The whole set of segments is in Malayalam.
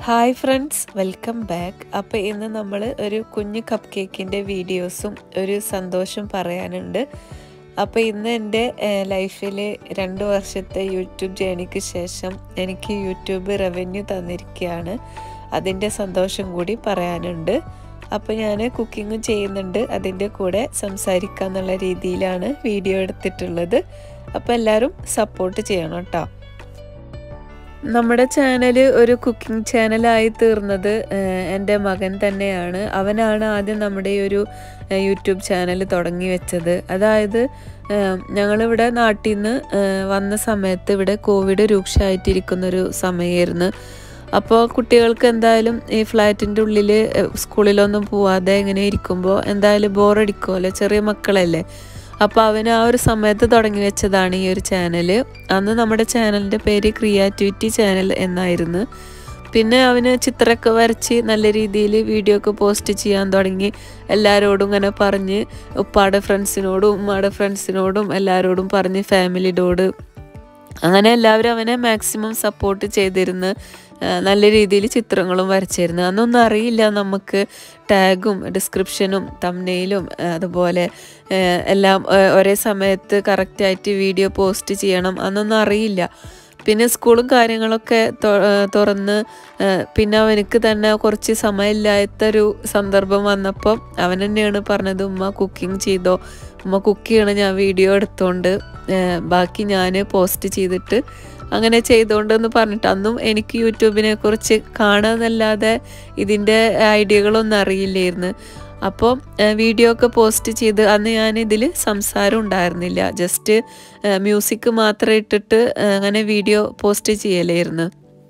ഹായ് ഫ്രണ്ട്സ് വെൽക്കം ബാക്ക് അപ്പോൾ ഇന്ന് നമ്മൾ ഒരു കുഞ്ഞു കപ്പ് കേക്കിൻ്റെ വീഡിയോസും ഒരു സന്തോഷം പറയാനുണ്ട് അപ്പോൾ ഇന്ന് എൻ്റെ ലൈഫിൽ രണ്ട് വർഷത്തെ യൂട്യൂബ് ജേണിക്ക് ശേഷം എനിക്ക് യൂട്യൂബ് റവന്യൂ തന്നിരിക്കുകയാണ് അതിൻ്റെ സന്തോഷം കൂടി പറയാനുണ്ട് അപ്പോൾ ഞാൻ കുക്കിങ്ങും ചെയ്യുന്നുണ്ട് അതിൻ്റെ കൂടെ സംസാരിക്കുക എന്നുള്ള രീതിയിലാണ് വീഡിയോ എടുത്തിട്ടുള്ളത് അപ്പോൾ എല്ലാവരും സപ്പോർട്ട് ചെയ്യണം കേട്ടോ നമ്മുടെ ചാനൽ ഒരു കുക്കിംഗ് ചാനലായി തീർന്നത് എൻ്റെ മകൻ തന്നെയാണ് അവനാണ് ആദ്യം നമ്മുടെ ഈ ഒരു യൂട്യൂബ് ചാനൽ തുടങ്ങി വെച്ചത് അതായത് ഞങ്ങളിവിടെ നാട്ടിൽ നിന്ന് വന്ന സമയത്ത് ഇവിടെ കോവിഡ് രൂക്ഷമായിട്ടിരിക്കുന്നൊരു സമയമായിരുന്നു അപ്പോൾ കുട്ടികൾക്ക് എന്തായാലും ഈ ഫ്ലാറ്റിൻ്റെ ഉള്ളിൽ സ്കൂളിലൊന്നും പോവാതെ ഇങ്ങനെ ഇരിക്കുമ്പോൾ എന്തായാലും ബോറടിക്കുമല്ലോ ചെറിയ മക്കളല്ലേ അപ്പോൾ അവൻ ആ ഒരു സമയത്ത് തുടങ്ങി വെച്ചതാണ് ഈ ഒരു ചാനൽ അന്ന് നമ്മുടെ ചാനലിൻ്റെ പേര് ക്രിയാറ്റിവിറ്റി ചാനൽ എന്നായിരുന്നു പിന്നെ അവന് ചിത്രമൊക്കെ വരച്ച് നല്ല രീതിയിൽ വീഡിയോ ഒക്കെ പോസ്റ്റ് ചെയ്യാൻ തുടങ്ങി എല്ലാവരോടും ഇങ്ങനെ പറഞ്ഞ് ഉപ്പാടെ ഫ്രണ്ട്സിനോടും ഉമ്മാടെ ഫ്രണ്ട്സിനോടും എല്ലാവരോടും പറഞ്ഞ് ഫാമിലിയോട് അങ്ങനെ എല്ലാവരും അവനെ മാക്സിമം സപ്പോർട്ട് ചെയ്തിരുന്ന് നല്ല രീതിയിൽ ചിത്രങ്ങളും വരച്ചിരുന്നു അന്നൊന്നും അറിയില്ല നമുക്ക് ടാഗും ഡിസ്ക്രിപ്ഷനും തമ്നെയിലും അതുപോലെ എല്ലാം ഒരേ സമയത്ത് കറക്റ്റായിട്ട് വീഡിയോ പോസ്റ്റ് ചെയ്യണം അന്നൊന്നും അറിയില്ല പിന്നെ സ്കൂളും കാര്യങ്ങളൊക്കെ തുറന്ന് പിന്നെ അവനക്ക് തന്നെ കുറച്ച് സമയമില്ലാത്തൊരു സന്ദർഭം വന്നപ്പോൾ അവൻ തന്നെയാണ് പറഞ്ഞത് ഉമ്മ കുക്കിംഗ് ചെയ്തോ ഉമ്മ കുക്ക് ചെയ്യണം ഞാൻ വീഡിയോ എടുത്തോണ്ട് ബാക്കി ഞാൻ പോസ്റ്റ് ചെയ്തിട്ട് അങ്ങനെ ചെയ്തുകൊണ്ടെന്ന് പറഞ്ഞിട്ട് അന്നും എനിക്ക് യൂട്യൂബിനെ കുറിച്ച് കാണാന്നല്ലാതെ ഇതിൻ്റെ ഐഡിയകളൊന്നും അറിയില്ലായിരുന്നു അപ്പോൾ വീഡിയോ ഒക്കെ പോസ്റ്റ് ചെയ്ത് അന്ന് ഞാൻ ഇതിൽ സംസാരം ഉണ്ടായിരുന്നില്ല ജസ്റ്റ് മ്യൂസിക് മാത്രം ഇട്ടിട്ട് അങ്ങനെ വീഡിയോ പോസ്റ്റ് ചെയ്യലായിരുന്നു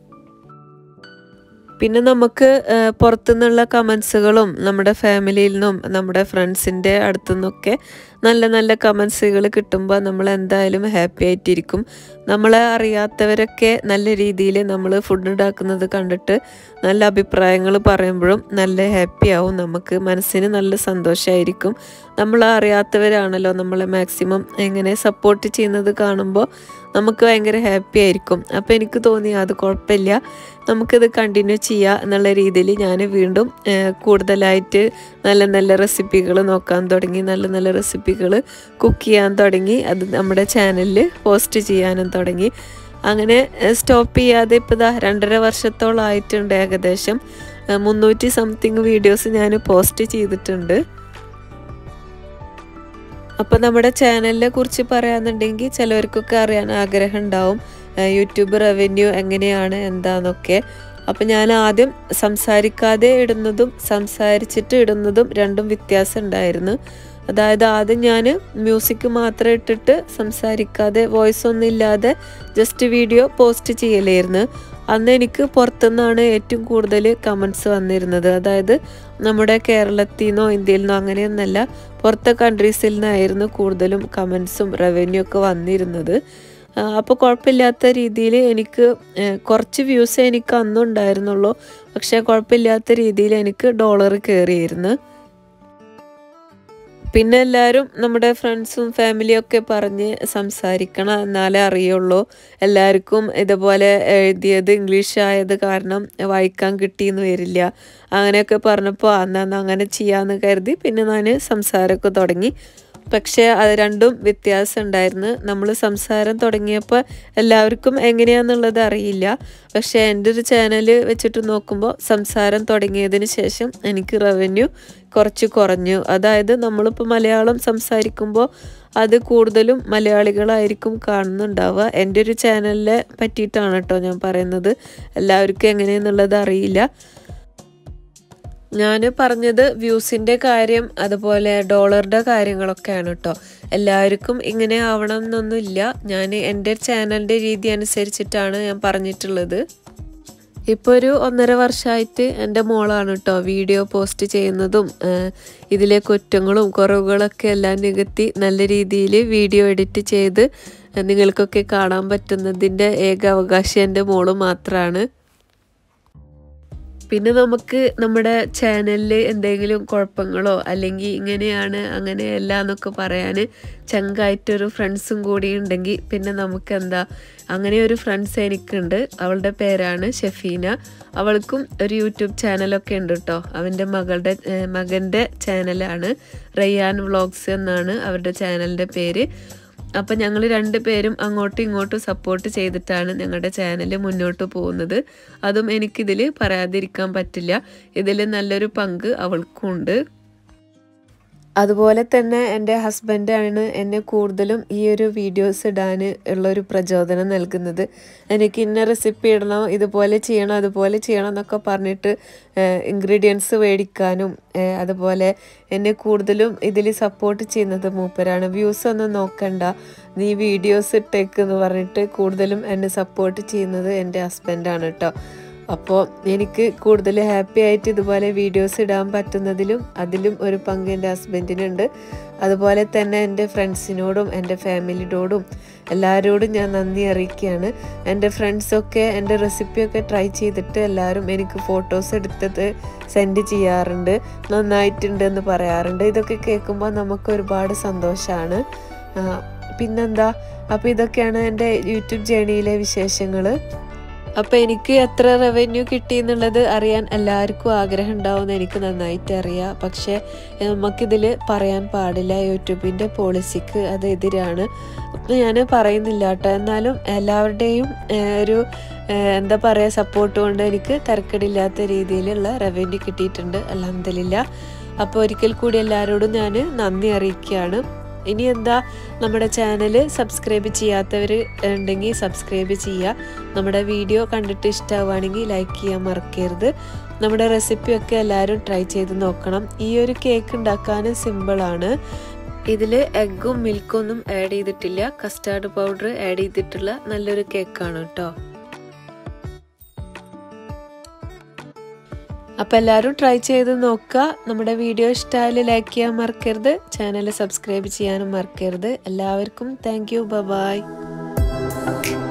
പിന്നെ നമുക്ക് പുറത്തുനിന്നുള്ള കമൻസുകളും നമ്മുടെ ഫാമിലിയിൽ നിന്നും നമ്മുടെ ഫ്രണ്ട്സിൻ്റെ അടുത്തു നിന്നൊക്കെ നല്ല നല്ല കമൻസുകൾ കിട്ടുമ്പോൾ നമ്മൾ എന്തായാലും ഹാപ്പി ആയിട്ടിരിക്കും നമ്മളെ അറിയാത്തവരൊക്കെ നല്ല രീതിയിൽ നമ്മൾ ഫുഡ് ഉണ്ടാക്കുന്നത് കണ്ടിട്ട് നല്ല അഭിപ്രായങ്ങൾ പറയുമ്പോഴും നല്ല ഹാപ്പി ആവും നമുക്ക് മനസ്സിന് നല്ല സന്തോഷമായിരിക്കും നമ്മൾ അറിയാത്തവരാണല്ലോ നമ്മളെ മാക്സിമം എങ്ങനെ സപ്പോർട്ട് ചെയ്യുന്നത് കാണുമ്പോൾ നമുക്ക് ഭയങ്കര ഹാപ്പി ആയിരിക്കും അപ്പോൾ എനിക്ക് തോന്നി അത് കുഴപ്പമില്ല നമുക്കിത് കണ്ടിന്യൂ ചെയ്യുക എന്നുള്ള രീതിയിൽ ഞാൻ വീണ്ടും കൂടുതലായിട്ട് നല്ല നല്ല റെസിപ്പികൾ നോക്കാൻ തുടങ്ങി നല്ല നല്ല റെസിപ്പികൾ കുക്ക് ചെയ്യാൻ തുടങ്ങി അത് നമ്മുടെ ചാനലിൽ പോസ്റ്റ് ചെയ്യാനും തുടങ്ങി അങ്ങനെ സ്റ്റോപ്പ് ചെയ്യാതെ ഇപ്പോൾ ഇതാ രണ്ടര വർഷത്തോളം ആയിട്ടുണ്ട് ഏകദേശം മുന്നൂറ്റി സംതിങ് വീഡിയോസ് ഞാൻ പോസ്റ്റ് ചെയ്തിട്ടുണ്ട് അപ്പോൾ നമ്മുടെ ചാനലിനെ കുറിച്ച് പറയാന്നുണ്ടെങ്കിൽ ചിലവർക്കൊക്കെ അറിയാൻ ആഗ്രഹം ഉണ്ടാവും യൂട്യൂബ് റവന്യൂ എങ്ങനെയാണ് എന്താന്നൊക്കെ അപ്പം ഞാൻ ആദ്യം സംസാരിക്കാതെ ഇടുന്നതും സംസാരിച്ചിട്ട് ഇടുന്നതും രണ്ടും വ്യത്യാസം ഉണ്ടായിരുന്നു അതായത് ആദ്യം ഞാൻ മ്യൂസിക് മാത്രം ഇട്ടിട്ട് സംസാരിക്കാതെ വോയിസ് ഒന്നും ഇല്ലാതെ ജസ്റ്റ് വീഡിയോ പോസ്റ്റ് ചെയ്യലായിരുന്നു അന്ന് എനിക്ക് പുറത്തുനിന്നാണ് ഏറ്റവും കൂടുതൽ കമൻസ് വന്നിരുന്നത് അതായത് നമ്മുടെ കേരളത്തിൽ നിന്നോ ഇന്ത്യയിൽ നിന്നോ അങ്ങനെയൊന്നല്ല പുറത്തെ കൺട്രീസിൽ നിന്നായിരുന്നു കൂടുതലും കമൻസും റവന്യൂ ഒക്കെ വന്നിരുന്നത് അപ്പോൾ കുഴപ്പമില്ലാത്ത രീതിയിൽ എനിക്ക് കുറച്ച് വ്യൂസ് എനിക്ക് അന്നും ഉണ്ടായിരുന്നുള്ളൂ പക്ഷേ കുഴപ്പമില്ലാത്ത രീതിയിൽ എനിക്ക് ഡോളർ കയറിയിരുന്നു പിന്നെ എല്ലാവരും നമ്മുടെ ഫ്രണ്ട്സും ഫാമിലിയും ഒക്കെ പറഞ്ഞ് സംസാരിക്കണം എന്നാലേ അറിയുള്ളൂ എല്ലാവർക്കും ഇതുപോലെ എഴുതിയത് ഇംഗ്ലീഷ് ആയത് കാരണം വായിക്കാൻ കിട്ടിയെന്ന് വരില്ല അങ്ങനെയൊക്കെ പറഞ്ഞപ്പോൾ അന്നാന്ന് അങ്ങനെ ചെയ്യാമെന്ന് കരുതി പിന്നെ ഞാൻ സംസാരമൊക്കെ തുടങ്ങി പക്ഷേ അത് രണ്ടും വ്യത്യാസം ഉണ്ടായിരുന്നു നമ്മൾ സംസാരം തുടങ്ങിയപ്പോൾ എല്ലാവർക്കും എങ്ങനെയാണെന്നുള്ളത് അറിയില്ല പക്ഷേ എൻ്റെ ഒരു ചാനൽ വെച്ചിട്ട് നോക്കുമ്പോൾ സംസാരം തുടങ്ങിയതിന് ശേഷം എനിക്ക് റവന്യൂ കുറച്ച് കുറഞ്ഞു അതായത് നമ്മളിപ്പോൾ മലയാളം സംസാരിക്കുമ്പോൾ അത് കൂടുതലും മലയാളികളായിരിക്കും കാണുന്നുണ്ടാവുക എൻ്റെ ഒരു ചാനലിനെ പറ്റിയിട്ടാണ് കേട്ടോ ഞാൻ പറയുന്നത് എല്ലാവർക്കും എങ്ങനെയെന്നുള്ളത് അറിയില്ല ഞാൻ പറഞ്ഞത് വ്യൂസിൻ്റെ കാര്യം അതുപോലെ ഡോളറുടെ കാര്യങ്ങളൊക്കെയാണ് കേട്ടോ എല്ലാവർക്കും ഇങ്ങനെ ആവണം എന്നൊന്നുമില്ല ഞാൻ എൻ്റെ ചാനലിൻ്റെ രീതി അനുസരിച്ചിട്ടാണ് ഞാൻ പറഞ്ഞിട്ടുള്ളത് ഇപ്പോൾ ഒരു ഒന്നര വർഷമായിട്ട് എൻ്റെ മോളാണ് കേട്ടോ വീഡിയോ പോസ്റ്റ് ചെയ്യുന്നതും ഇതിലെ കുറ്റങ്ങളും കുറവുകളൊക്കെ എല്ലാം നികത്തി നല്ല രീതിയിൽ വീഡിയോ എഡിറ്റ് ചെയ്ത് നിങ്ങൾക്കൊക്കെ കാണാൻ പറ്റുന്നതിൻ്റെ ഏക അവകാശം എൻ്റെ മോള് മാത്രമാണ് പിന്നെ നമുക്ക് നമ്മുടെ ചാനലിൽ എന്തെങ്കിലും കുഴപ്പങ്ങളോ അല്ലെങ്കിൽ ഇങ്ങനെയാണ് അങ്ങനെയല്ല എന്നൊക്കെ പറയാൻ ചങ്കായിട്ടൊരു ഫ്രണ്ട്സും കൂടി ഉണ്ടെങ്കിൽ പിന്നെ നമുക്ക് എന്താ അങ്ങനെ ഒരു ഫ്രണ്ട്സ് എനിക്കുണ്ട് അവളുടെ പേരാണ് ഷെഫീന അവൾക്കും ഒരു യൂട്യൂബ് ചാനലൊക്കെ ഉണ്ട് കേട്ടോ അവൻ്റെ മകളുടെ ഏഹ് മകൻ്റെ ചാനലാണ് റയ്യാൻ വ്ളോഗ്സ് എന്നാണ് അവരുടെ ചാനലിൻ്റെ പേര് അപ്പം ഞങ്ങൾ രണ്ടുപേരും അങ്ങോട്ടും ഇങ്ങോട്ടും സപ്പോർട്ട് ചെയ്തിട്ടാണ് ഞങ്ങളുടെ ചാനൽ മുന്നോട്ട് പോകുന്നത് അതും എനിക്കിതിൽ പറയാതിരിക്കാൻ പറ്റില്ല ഇതിൽ നല്ലൊരു പങ്ക് അവൾക്കുണ്ട് അതുപോലെ തന്നെ എൻ്റെ ഹസ്ബൻഡാണ് എന്നെ കൂടുതലും ഈ ഒരു വീഡിയോസ് ഇടാൻ ഉള്ളൊരു പ്രചോദനം നൽകുന്നത് എനിക്ക് ഇന്ന റെസിപ്പി ഇടണം ഇതുപോലെ ചെയ്യണം അതുപോലെ ചെയ്യണം എന്നൊക്കെ പറഞ്ഞിട്ട് ഇൻഗ്രീഡിയൻസ് മേടിക്കാനും ഏഹ് അതുപോലെ എന്നെ കൂടുതലും ഇതിൽ സപ്പോർട്ട് ചെയ്യുന്നത് മൂപ്പരാണ് വ്യൂസ് ഒന്നും നോക്കണ്ട നീ വീഡിയോസ് ഇട്ടേക്ക് എന്ന് പറഞ്ഞിട്ട് കൂടുതലും എന്നെ സപ്പോർട്ട് ചെയ്യുന്നത് എൻ്റെ ഹസ്ബൻഡാണ് കേട്ടോ അപ്പോൾ എനിക്ക് കൂടുതൽ ഹാപ്പി ആയിട്ട് ഇതുപോലെ വീഡിയോസ് ഇടാൻ പറ്റുന്നതിലും അതിലും ഒരു പങ്ക് എൻ്റെ ഹസ്ബൻഡിനുണ്ട് അതുപോലെ തന്നെ എൻ്റെ ഫ്രണ്ട്സിനോടും എൻ്റെ ഫാമിലിയോടും എല്ലാവരോടും ഞാൻ നന്ദി അറിയിക്കുകയാണ് എൻ്റെ ഫ്രണ്ട്സൊക്കെ എൻ്റെ റെസിപ്പിയൊക്കെ ട്രൈ ചെയ്തിട്ട് എല്ലാവരും എനിക്ക് ഫോട്ടോസ് എടുത്തത് സെൻഡ് ചെയ്യാറുണ്ട് നന്നായിട്ടുണ്ട് എന്ന് പറയാറുണ്ട് ഇതൊക്കെ കേൾക്കുമ്പോൾ നമുക്ക് ഒരുപാട് സന്തോഷമാണ് പിന്നെന്താ അപ്പോൾ ഇതൊക്കെയാണ് എൻ്റെ യൂട്യൂബ് ജേണിയിലെ വിശേഷങ്ങൾ അപ്പോൾ എനിക്ക് എത്ര റവന്യൂ കിട്ടി എന്നുള്ളത് അറിയാൻ എല്ലാവർക്കും ആഗ്രഹം ഉണ്ടാവുമെന്ന് എനിക്ക് നന്നായിട്ട് അറിയാം പക്ഷേ നമുക്കിതിൽ പറയാൻ പാടില്ല യൂട്യൂബിൻ്റെ പോളിസിക്ക് അത് എതിരാണ് ഞാൻ പറയുന്നില്ല കേട്ടോ എന്നാലും എല്ലാവരുടെയും ഏഹ്, ഒരു ഏഹ്, എന്താ പറയുക സപ്പോർട്ട് കൊണ്ട് എനിക്ക് തരക്കടില്ലാത്ത രീതിയിലുള്ള റവന്യൂ കിട്ടിയിട്ടുണ്ട് അലഹമില്ല അപ്പോൾ ഒരിക്കൽ കൂടി എല്ലാവരോടും ഞാൻ നന്ദി അറിയിക്കുകയാണ് ഇനി എന്താ നമ്മുടെ ചാനൽ സബ്സ്ക്രൈബ് ചെയ്യാത്തവർ ഉണ്ടെങ്കിൽ സബ്സ്ക്രൈബ് ചെയ്യുക നമ്മുടെ വീഡിയോ കണ്ടിട്ട് ഇഷ്ടമാവുകയാണെങ്കിൽ ലൈക്ക് ചെയ്യാൻ മറക്കരുത് നമ്മുടെ റെസിപ്പിയൊക്കെ എല്ലാവരും ട്രൈ ചെയ്ത് നോക്കണം ഈ ഒരു കേക്ക് ഉണ്ടാക്കാൻ സിമ്പിളാണ് ഇതിൽ എഗ്ഗും മിൽക്കും ഒന്നും ആഡ് ചെയ്തിട്ടില്ല കസ്റ്റാർഡ് പൗഡർ ആഡ് ചെയ്തിട്ടുള്ള നല്ലൊരു കേക്കാണ് കേട്ടോ അപ്പോൾ എല്ലാവരും ട്രൈ ചെയ്ത് നോക്കുക നമ്മുടെ വീഡിയോ ഇഷ്ടമായാലും ലൈക്ക് ചെയ്യാൻ മറക്കരുത് ചാനൽ സബ്സ്ക്രൈബ് ചെയ്യാനും മറക്കരുത് എല്ലാവർക്കും താങ്ക് യു ബൈ